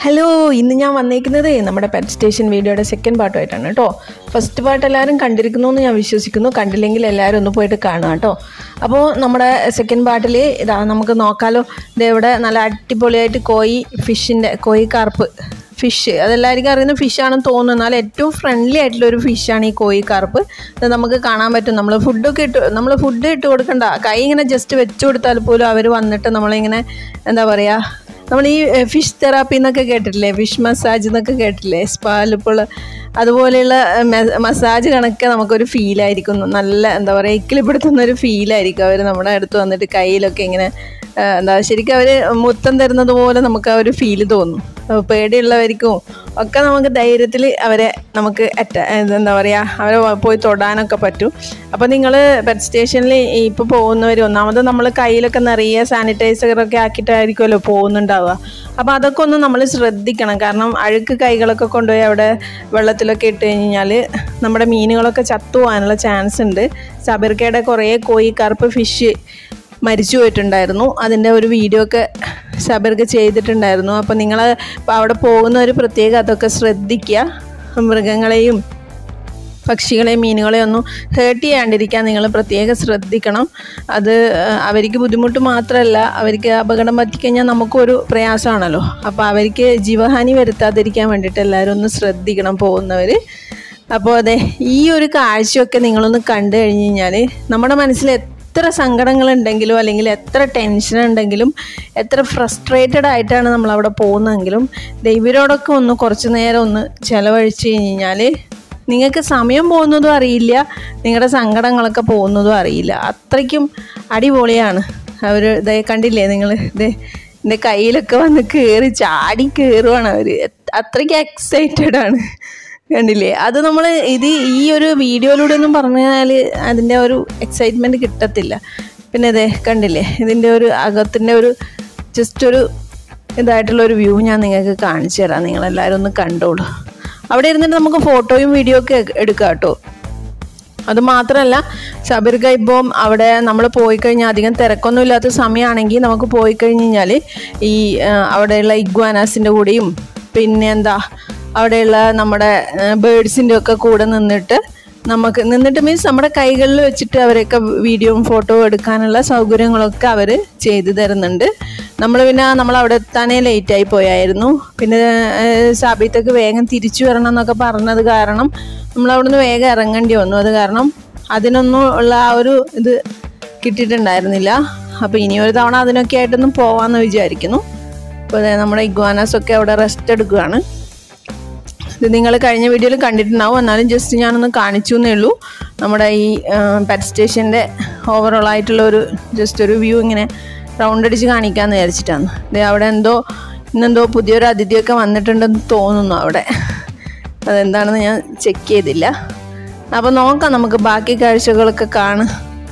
hello ഇന്ന് ഞാൻ വന്നേക്കുന്നത് നമ്മുടെ പെറ്റ് സ്റ്റേഷൻ വീഡിയോയുടെ സെക്കൻഡ് പാർട്ടുമായിട്ടാണ് കേട്ടോ ഫസ്റ്റ് പാർട്ട് എല്ലാവരും കണ്ടിരിക്കുന്നു എന്ന് ഞാൻ വിശ്വസിക്കുന്നു കണ്ടില്ലെങ്കിൽ എല്ലാവരും ഒന്ന് പോയിട്ട് കാണുക കേട്ടോ അപ്പോൾ നമ്മുടെ സെക്കൻഡ് പാർട്ടിൽ ഇതാ നമുക്ക് നോക്കാലോ ഇത് ഇവിടെ നല്ല അടിപൊളിയായിട്ട് കോയി ഫിഷിൻ്റെ കോയി കാർപ്പ് ഫിഷ് അതെല്ലാവർക്കും അറിയുന്ന ഫിഷാണെന്ന് തോന്നുന്നു എന്നാൽ ഏറ്റവും ഫ്രണ്ട്ലി ആയിട്ടുള്ള ഒരു ഫിഷാണ് ഈ കോയി കാർപ്പ് ഇത് നമുക്ക് കാണാൻ പറ്റും നമ്മൾ ഫുഡൊക്കെ ഇട്ട് നമ്മൾ ഫുഡ് ഇട്ട് കൊടുക്കണ്ട കൈ ഇങ്ങനെ ജസ്റ്റ് വെച്ച് കൊടുത്താൽ പോലും അവർ വന്നിട്ട് നമ്മളിങ്ങനെ എന്താ പറയുക നമ്മൾ ഈ ഫിഷ് തെറാപ്പി എന്നൊക്കെ കേട്ടിട്ടില്ലേ ഫിഷ് മസാജ് എന്നൊക്കെ കേട്ടിട്ടില്ലേ സ്പാലിപ്പോൾ അതുപോലെയുള്ള മസാജ് കണക്കെ നമുക്കൊരു ഫീലായിരിക്കും നല്ല എന്താ പറയുക ഇക്കിളിപ്പെടുത്തുന്ന ഒരു ഫീലായിരിക്കും അവർ നമ്മുടെ അടുത്ത് വന്നിട്ട് കയ്യിലൊക്കെ ഇങ്ങനെ ആ, എന്താ ശരിക്കും അവർ മുത്തം തരുന്നത് പോലെ നമുക്ക് ആ ഒരു ഫീല് തോന്നും അപ്പോൾ പേടിയുള്ളവർക്കും ഒക്കെ നമുക്ക് ധൈര്യത്തിൽ അവരെ നമുക്ക് അറ്റ എന്താ പറയുക അവരെ പോയി തൊടാനൊക്കെ പറ്റും അപ്പോൾ നിങ്ങൾ പെറ്റ് സ്റ്റേഷനിൽ ഇപ്പോൾ പോകുന്നവർ ഒന്നാമത് നമ്മൾ കയ്യിലൊക്കെ നിറയെ സാനിറ്റൈസറൊക്കെ ആക്കിയിട്ടായിരിക്കുമല്ലോ പോകുന്നുണ്ടാവുക അപ്പോൾ അതൊക്കെ ഒന്ന് നമ്മൾ ശ്രദ്ധിക്കണം കാരണം അഴുക്ക് കൈകളൊക്കെ കൊണ്ടുപോയി അവിടെ വെള്ളത്തിലൊക്കെ ഇട്ട് കഴിഞ്ഞാൽ നമ്മുടെ മീനുകളൊക്കെ ചത്തു പോകാനുള്ള ചാൻസ് ഉണ്ട് സബർക്കയുടെ കുറേ കോയി കറുപ്പ് ഫിഷ് മരിച്ചു പോയിട്ടുണ്ടായിരുന്നു അതിൻ്റെ ഒരു വീഡിയോ ഒക്കെ സബർക്ക് ചെയ്തിട്ടുണ്ടായിരുന്നു അപ്പോൾ നിങ്ങൾ അവിടെ പോകുന്നവർ പ്രത്യേകം അതൊക്കെ ശ്രദ്ധിക്കുക മൃഗങ്ങളെയും പക്ഷികളെയും മീനുകളെയും ഒന്നും ഹേർട്ട് ചെയ്യാണ്ടിരിക്കാൻ നിങ്ങൾ പ്രത്യേകം ശ്രദ്ധിക്കണം അത് ആ, അവർക്ക് ബുദ്ധിമുട്ട് മാത്രമല്ല അവർക്ക് അപകടം പറ്റിക്കഴിഞ്ഞാൽ നമുക്കൊരു പ്രയാസമാണല്ലോ അപ്പോൾ അവർക്ക് ജീവഹാനി വരുത്താതിരിക്കാൻ വേണ്ടിയിട്ട് എല്ലാവരും ഒന്ന് ശ്രദ്ധിക്കണം പോകുന്നവർ അപ്പോൾ അതെ ഈ ഒരു കാഴ്ചയൊക്കെ നിങ്ങളൊന്ന് കണ്ടു കഴിഞ്ഞ് കഴിഞ്ഞാൽ നമ്മുടെ മനസ്സിൽ എത്ര സങ്കടങ്ങളുണ്ടെങ്കിലും അല്ലെങ്കിൽ എത്ര ടെൻഷൻ ഉണ്ടെങ്കിലും എത്ര ഫ്രസ്ട്രേറ്റഡ് ആയിട്ടാണ് നമ്മൾ അവിടെ പോകുന്നതെങ്കിലും ദൈവരോടൊക്കെ ഒന്ന് കുറച്ച് നേരം ഒന്ന് ചിലവഴിച്ച് കഴിഞ്ഞ് കഴിഞ്ഞാൽ നിങ്ങൾക്ക് സമയം പോകുന്നതും അറിയില്ല നിങ്ങളുടെ സങ്കടങ്ങളൊക്കെ പോകുന്നതും അറിയില്ല അത്രയ്ക്കും അടിപൊളിയാണ് അവർ ഇതേ കണ്ടില്ലേ നിങ്ങൾ ഇതേ എൻ്റെ കയ്യിലൊക്കെ വന്ന് കയറി ചാടി കയറുവാണ് അവർ അത്രയ്ക്ക് എക്സൈറ്റഡ് ആണ് കണ്ടില്ലേ അത് നമ്മൾ ഇത് ഈ ഒരു വീഡിയോയിലൂടെ ഒന്നും പറഞ്ഞാൽ അതിൻ്റെ ഒരു എക്സൈറ്റ്മെൻറ്റ് കിട്ടത്തില്ല പിന്നെ അതെ കണ്ടില്ലേ ഇതിൻ്റെ ഒരു അകത്തിൻ്റെ ഒരു ജസ്റ്റ് ഒരു ഇതായിട്ടുള്ള ഒരു വ്യൂ ഞാൻ നിങ്ങൾക്ക് കാണിച്ചു തരാം നിങ്ങളെല്ലാവരും ഒന്ന് കണ്ടോളൂ അവിടെ ഇരുന്നിട്ട് നമുക്ക് ഫോട്ടോയും വീഡിയോ ഒക്കെ എടുക്കാം കേട്ടോ അത് മാത്രമല്ല ശബരിക ഇപ്പം അവിടെ നമ്മൾ പോയി കഴിഞ്ഞാൽ അധികം തിരക്കൊന്നും ഇല്ലാത്ത സമയമാണെങ്കിൽ നമുക്ക് പോയി കഴിഞ്ഞ് കഴിഞ്ഞാൽ ഈ ആ, അവിടെയുള്ള ഇഗ്വാനാസിൻ്റെ കൂടെയും പിന്നെ എന്താ അവിടെയുള്ള നമ്മുടെ ബേഡ്സിൻ്റെ ഒക്കെ കൂടെ നിന്നിട്ട് നമുക്ക് നിന്നിട്ട് മീൻസ് നമ്മുടെ കൈകളിൽ വെച്ചിട്ട് അവരൊക്കെ വീഡിയോയും ഫോട്ടോ എടുക്കാനുള്ള സൗകര്യങ്ങളൊക്കെ അവർ ചെയ്തു തരുന്നുണ്ട് നമ്മൾ പിന്നെ നമ്മൾ അവിടെ എത്താനേ ലേറ്റായി പോയായിരുന്നു പിന്നെ ഏഹ്, സാബിത്തൊക്കെ വേഗം തിരിച്ചു വരണം എന്നൊക്കെ പറഞ്ഞത് കാരണം നമ്മൾ അവിടുന്ന് വേഗം ഇറങ്ങേണ്ടി വന്നു അത് കാരണം അതിനൊന്നും ഉള്ള ആ ഒരു ഇത് കിട്ടിയിട്ടുണ്ടായിരുന്നില്ല അപ്പോൾ ഇനി ഒരു തവണ അതിനൊക്കെ ആയിട്ടൊന്നും പോവാമെന്ന് വിചാരിക്കുന്നു അപ്പോൾ ദേ നമ്മുടെ ഇഗ്വാനാസ് ഒക്കെ അവിടെ റെസ്റ്റ് എടുക്കുകയാണ് ഇത് നിങ്ങൾ കഴിഞ്ഞ വീഡിയോയിൽ കണ്ടിട്ടുണ്ടാവും എന്നാലും ജസ്റ്റ് ഞാനൊന്ന് കാണിച്ചു എന്നേ ഉള്ളൂ നമ്മുടെ ഈ പെറ്റ് സ്റ്റേഷൻ്റെ ഓവറോൾ ആയിട്ടുള്ള ഒരു ജസ്റ്റ് ഒരു വ്യൂ ഇങ്ങനെ റൗണ്ട് അടിച്ച് കാണിക്കാമെന്ന് വിചാരിച്ചിട്ടാണ് ദേ അവിടെ എന്തോ ഇന്നെന്തോ പുതിയൊരു അതിഥിയൊക്കെ വന്നിട്ടുണ്ടെന്ന് തോന്നുന്നു അവിടെ അതെന്താണെന്ന് ഞാൻ ചെക്ക് ചെയ്തില്ല അപ്പോൾ നോക്കാം നമുക്ക് ബാക്കി കാഴ്ചകളൊക്കെ കാണാം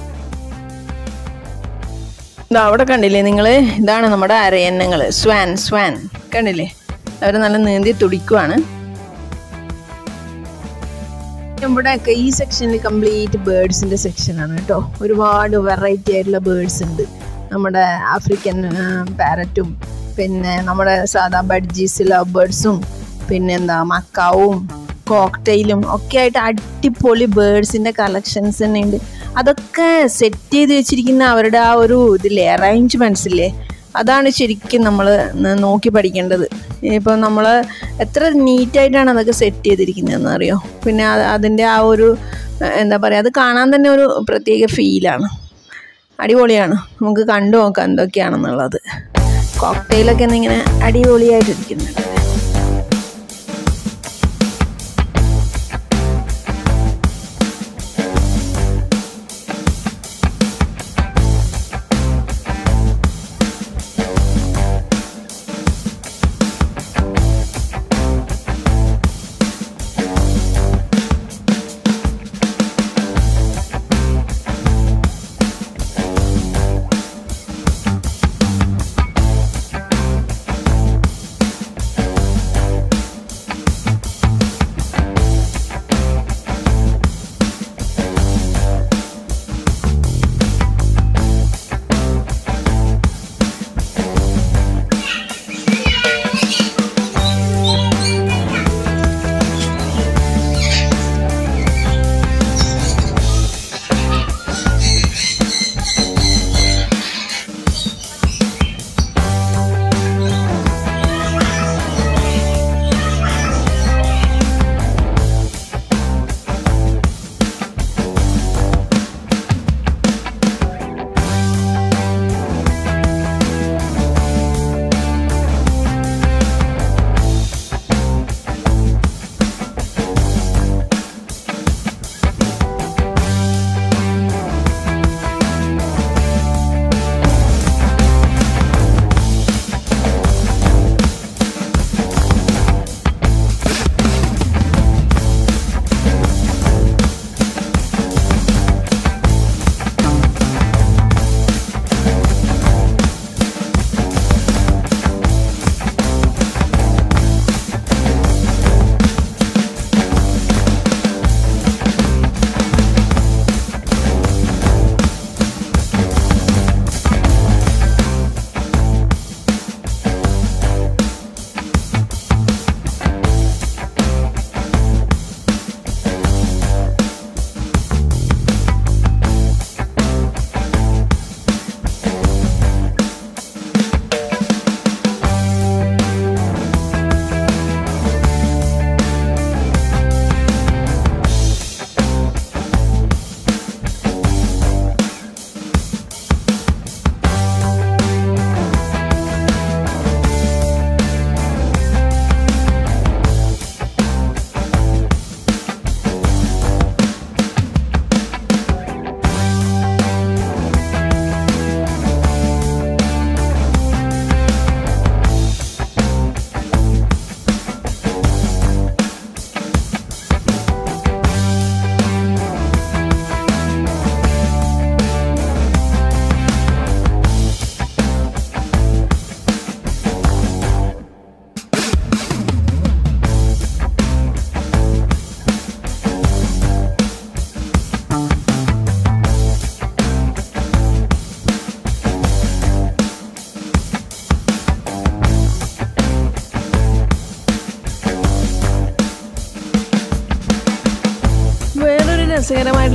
ഇതാ അവിടെ കണ്ടില്ലേ നിങ്ങൾ ഇതാണ് നമ്മുടെ അരയന്നങ്ങൾ സ്വാൻ സ്വാൻ കണ്ടില്ലേ അവർ നല്ല നീന്തി തുടിക്കുവാണ് ഇവിടെയൊക്കെ ഈ സെക്ഷനിൽ കംപ്ലീറ്റ് ബേഡ്സിൻ്റെ സെക്ഷനാണ് കേട്ടോ ഒരുപാട് വെറൈറ്റി ആയിട്ടുള്ള ബേഡ്സ് ഉണ്ട് നമ്മുടെ ആഫ്രിക്കൻ പാരറ്റും പിന്നെ നമ്മുടെ സാധാ ബഡ്ജീസ് ലവ് ബേഡ്സും പിന്നെ എന്താ മക്കാവും കോക്ടെയിലും ഒക്കെ ആയിട്ട് അടിപൊളി ബേഡ്സിൻ്റെ കളക്ഷൻസ് തന്നെ ഉണ്ട് അതൊക്കെ സെറ്റ് ചെയ്ത് വെച്ചിരിക്കുന്ന അവരുടെ ആ ഒരു ഇതില്ലേ അറേഞ്ച്മെൻറ്റ്സ് ഇല്ലേ അതാണ് ശരിക്കും നമ്മൾ നോക്കി പഠിക്കേണ്ടത് ഇപ്പോൾ നമ്മൾ എത്ര നീറ്റായിട്ടാണ് അതൊക്കെ സെറ്റ് ചെയ്തിരിക്കുന്നതെന്ന് അറിയോ പിന്നെ അത് അതിൻ്റെ ആ ഒരു ഏഹ്, എന്താ പറയുക അത് കാണാൻ തന്നെ ഒരു പ്രത്യേക ഫീലാണ് അടിപൊളിയാണ് നമുക്ക് കണ്ടു നോക്കാം എന്തൊക്കെയാണെന്നുള്ളത് കോക്ടെയിലൊക്കെ ഇങ്ങനെ അടിപൊളിയായിട്ടിരിക്കുന്നുണ്ട്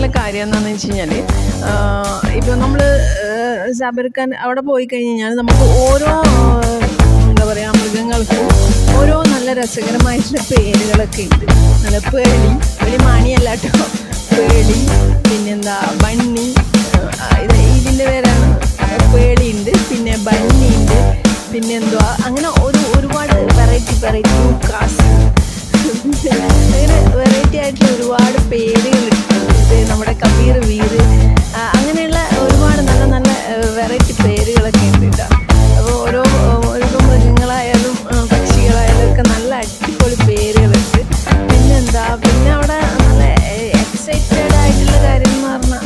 കാര്യം എന്താണെന്ന് വെച്ച് കഴിഞ്ഞാൽ ഇപ്പോൾ നമ്മൾ സബർക്കാൻ അവിടെ പോയി കഴിഞ്ഞ് കഴിഞ്ഞാൽ നമുക്ക് ഓരോ ആ, എന്താ പറയുക മൃഗങ്ങൾക്ക് ഓരോ നല്ല രസകരമായിട്ടുള്ള പേരുകളൊക്കെ ഉണ്ട് നല്ല പേളി പേളി മാണിയല്ല കേട്ടോ പേളി പിന്നെന്താ ബണ്ണി ആ, ഇത് ഇതിൻ്റെ പേരാണ് പേളി ഉണ്ട് പിന്നെ ബണ്ണി ഉണ്ട് പിന്നെ എന്തുവാ അങ്ങനെ ഒരു ഒരുപാട് വെറൈറ്റി വെറൈറ്റി കാസ് അങ്ങനെ വെറൈറ്റി ആയിട്ടുള്ള ഒരുപാട് പേരുകളുണ്ട് ഇത് നമ്മുടെ കബീർ വീർ ആ, അങ്ങനെയുള്ള ഒരുപാട് നല്ല നല്ല വെറൈറ്റി പേരുകളൊക്കെ ഉണ്ട് കേട്ടോ അപ്പോൾ ഓരോ ഓരോ മൃഗങ്ങളായാലും ആ, പക്ഷികളായാലും ഒക്കെ നല്ല അടിപൊളി പേരുകളുണ്ട് പിന്നെന്താ പിന്നെ അവിടെ നല്ല എക്സൈറ്റഡ് ആയിട്ടുള്ള കാര്യം എന്ന് പറഞ്ഞാൽ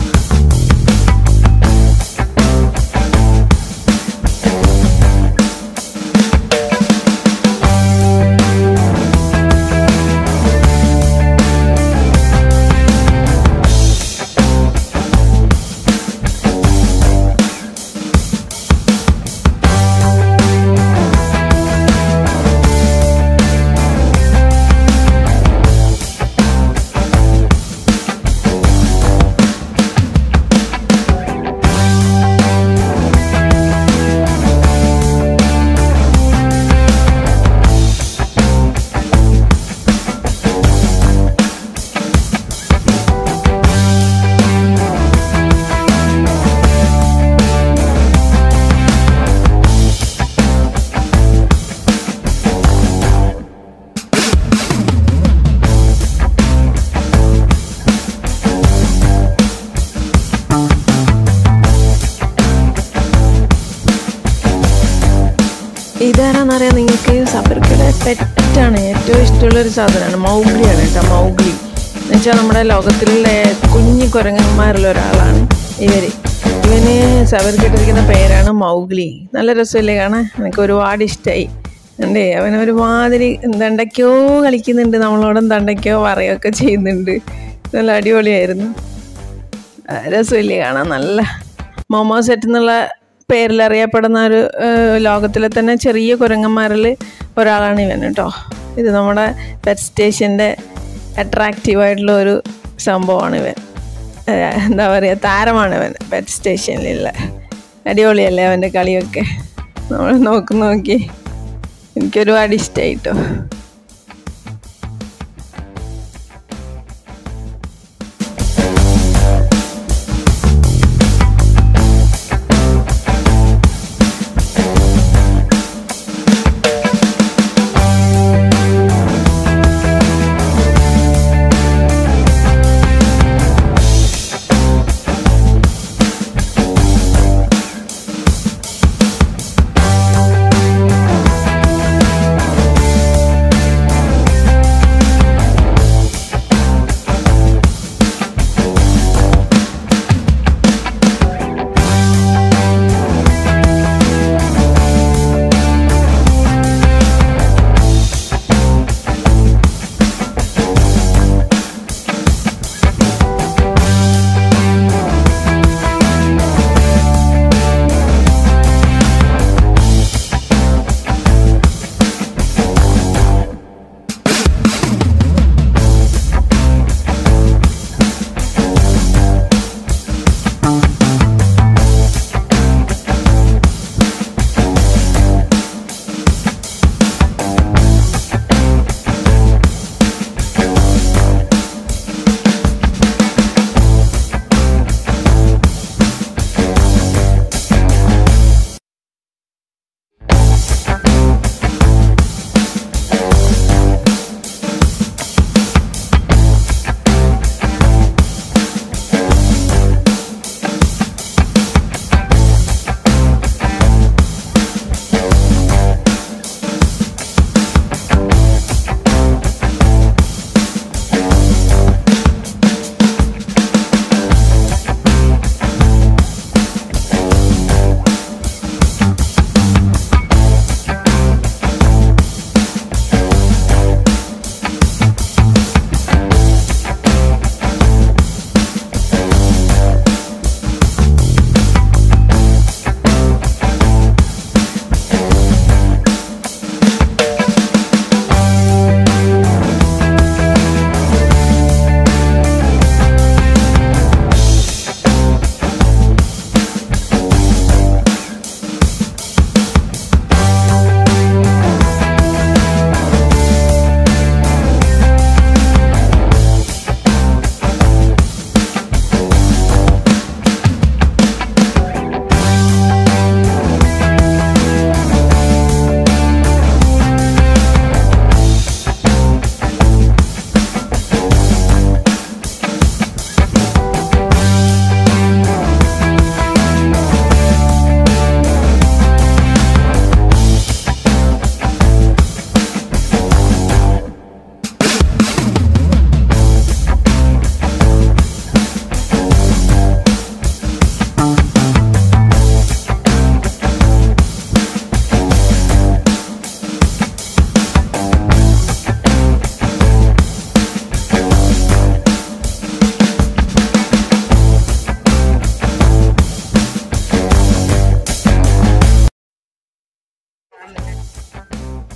ഇതാരാന്നറിയാം നിങ്ങൾക്ക് സബർക്കയുടെ പെറ്റാണ് ഏറ്റവും ഇഷ്ടമുള്ളൊരു സാധനമാണ് മൗഗ്ലിയാണ് കേട്ടോ മൗഗ്ലി എന്ന് വെച്ചാൽ നമ്മുടെ ലോകത്തിലുള്ള കുഞ്ഞു കുരങ്ങന്മാരിൽ ഒരാളാണ് ഇവർ ഇവന് സബർക്കിട്ടിരിക്കുന്ന പേരാണ് മൗഗ്ലി നല്ല രസമല്ലേ കാണാൻ എനിക്ക് ഒരുപാട് ഇഷ്ടമായി ഉണ്ടേ അവൻ ഒരുമാതിരി എന്തൊക്കെയോ കളിക്കുന്നുണ്ട് നമ്മളോട് എന്തൊക്കെയോ പറയുകയൊക്കെ ചെയ്യുന്നുണ്ട് നല്ല അടിപൊളിയായിരുന്നു ആ, രസമില്ലേ കാണാൻ നല്ല മോമോ സെറ്റ് എന്നുള്ള പേരിൽ അറിയപ്പെടുന്ന ഒരു ഏഹ്, ലോകത്തിലെ തന്നെ ചെറിയ കുരങ്ങന്മാരിൽ ഒരാളാണ് ഇവൻ കേട്ടോ ഇത് നമ്മുടെ പെറ്റ് സ്റ്റേഷൻ്റെ അട്രാക്റ്റീവായിട്ടുള്ള ഒരു സംഭവമാണ് ഇവൻ ഏഹ്, എന്താ പറയുക താരമാണ് ഇവൻ പെറ്റ് സ്റ്റേഷനിലുള്ള അടിപൊളിയല്ലേ അവൻ്റെ കളിയൊക്കെ നമ്മൾ നോക്കി നോക്കി എനിക്കൊരുപാട് ഇഷ്ടമായിട്ടോ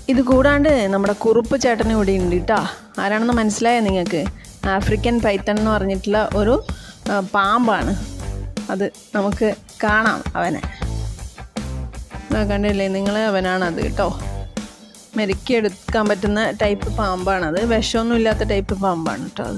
ഇത് കൂടാണ്ട് നമ്മുടെ കുറുപ്പ് ചേട്ടനും ഇവിടെ ഉണ്ട് കേട്ടോ ആരാണെന്ന് മനസ്സിലായോ നിങ്ങൾക്ക് ആഫ്രിക്കൻ പൈത്തൺ എന്ന് പറഞ്ഞിട്ടുള്ള ഒരു ആ, പാമ്പാണ് അത് നമുക്ക് കാണാം അവനെ ആ, കണ്ടില്ലേ നിങ്ങൾ അവനാണത് കേട്ടോ മെരുക്കിയെടുക്കാൻ പറ്റുന്ന ടൈപ്പ് പാമ്പാണത് വിഷമൊന്നും ഇല്ലാത്ത ടൈപ്പ് പാമ്പാണ് കേട്ടോ അത്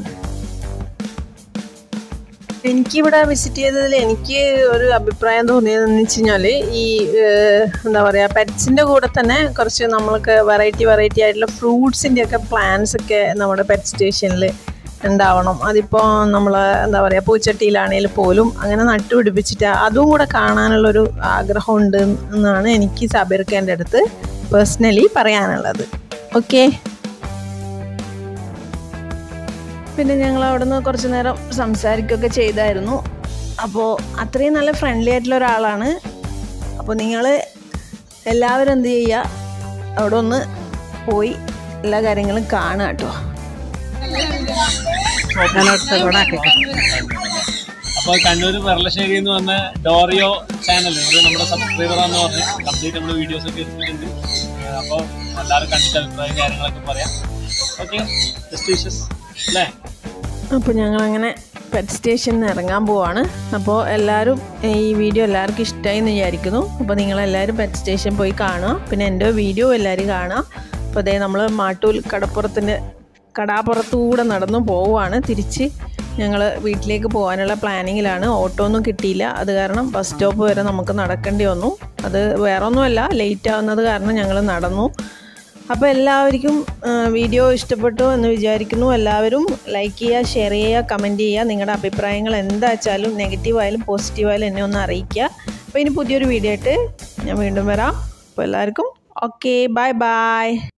എനിക്കിവിടെ വിസിറ്റ് ചെയ്തതിൽ എനിക്ക് ഒരു അഭിപ്രായം തോന്നിയതെന്ന് വെച്ച് കഴിഞ്ഞാൽ ഈ ഏഹ്, എന്താ പറയുക പെറ്റ്സിൻ്റെ കൂടെ തന്നെ കുറച്ച് നമ്മൾക്ക് വെറൈറ്റി വെറൈറ്റി ആയിട്ടുള്ള ഫ്രൂട്ട്സിൻ്റെ ഒക്കെ പ്ലാന്റ്സ് ഒക്കെ നമ്മുടെ പെറ്റ് സ്റ്റേഷനിൽ ഉണ്ടാവണം അതിപ്പോൾ നമ്മൾ എന്താ പറയുക പൂച്ചട്ടിയിലാണെങ്കിൽ പോലും അങ്ങനെ നട്ടുപിടിപ്പിച്ചിട്ട് അതും കൂടെ കാണാനുള്ളൊരു ആഗ്രഹമുണ്ട് എന്നാണ് എനിക്ക് സബീർക്കേൻ്റെ അടുത്ത് പേഴ്സണലി പറയാനുള്ളത് ഓക്കെ പിന്നെ ഞങ്ങൾ അവിടുന്ന് കുറച്ച് നേരം സംസാരിക്കുകയൊക്കെ ചെയ്തായിരുന്നു അപ്പോൾ അത്രയും നല്ല ഫ്രണ്ട്ലി ആയിട്ടുള്ള ഒരാളാണ് അപ്പോൾ നിങ്ങൾ എല്ലാവരും എന്ത് ചെയ്യുക അവിടെ ഒന്ന് പോയി എല്ലാ കാര്യങ്ങളും കാണുക കേട്ടോ അപ്പോൾ കണ്ണൂർ വെള്ളശ്ശേരി എന്ന് പറഞ്ഞ ഡോറിയോ ചാനൽ ഒരു നമ്മുടെ സബ്സ്ക്രൈബർ എന്ന് പറഞ്ഞ് കംപ്ലീറ്റ് നമ്മുടെ വീഡിയോസ് ഒക്കെ എടുത്തിട്ടുണ്ട് അപ്പോൾ എല്ലാവരും കണ്ടിട്ട് അഭിപ്രായം കാര്യങ്ങളൊക്കെ പറയാം ഓക്കെ ജസ്റ്റ് വിഷസ് അല്ലേ അപ്പോൾ ഞങ്ങളങ്ങനെ പെറ്റ് സ്റ്റേഷനിൽ നിന്ന് ഇറങ്ങാൻ പോവാണ് അപ്പോൾ എല്ലാവരും ഈ വീഡിയോ എല്ലാവർക്കും ഇഷ്ടമായി എന്ന് വിചാരിക്കുന്നു അപ്പോൾ നിങ്ങളെല്ലാവരും പെറ്റ് സ്റ്റേഷൻ പോയി കാണുക പിന്നെ എൻ്റെ വീഡിയോ എല്ലാവരും കാണുക അപ്പോൾ അതേ നമ്മൾ മാട്ടൂൽ കടപ്പുറത്തിൻ്റെ കടാപ്പുറത്തൂടെ നടന്നു പോവുകയാണ് തിരിച്ച് ഞങ്ങൾ വീട്ടിലേക്ക് പോകാനുള്ള പ്ലാനിങ്ങിലാണ് ഓട്ടോ ഒന്നും കിട്ടിയില്ല അത് കാരണം ബസ് സ്റ്റോപ്പ് വരെ നമുക്ക് നടക്കേണ്ടി വന്നു അത് വേറെ ഒന്നുമല്ല ലേറ്റ് ആവുന്നത് കാരണം ഞങ്ങൾ നടന്നു അപ്പോൾ എല്ലാവർക്കും ആ, വീഡിയോ ഇഷ്ടപ്പെട്ടു എന്ന് വിചാരിക്കുന്നു എല്ലാവരും ലൈക്ക് ചെയ്യുക ഷെയർ ചെയ്യുക കമൻറ്റ് ചെയ്യുക നിങ്ങളുടെ അഭിപ്രായങ്ങൾ എന്താ വെച്ചാലും നെഗറ്റീവായാലും പോസിറ്റീവായാലും എന്നെ ഒന്ന് അറിയിക്കുക അപ്പോൾ ഇനി പുതിയൊരു വീഡിയോ ആയിട്ട് ഞാൻ വീണ്ടും വരാം അപ്പോൾ എല്ലാവർക്കും ഓക്കെ ബൈ ബൈ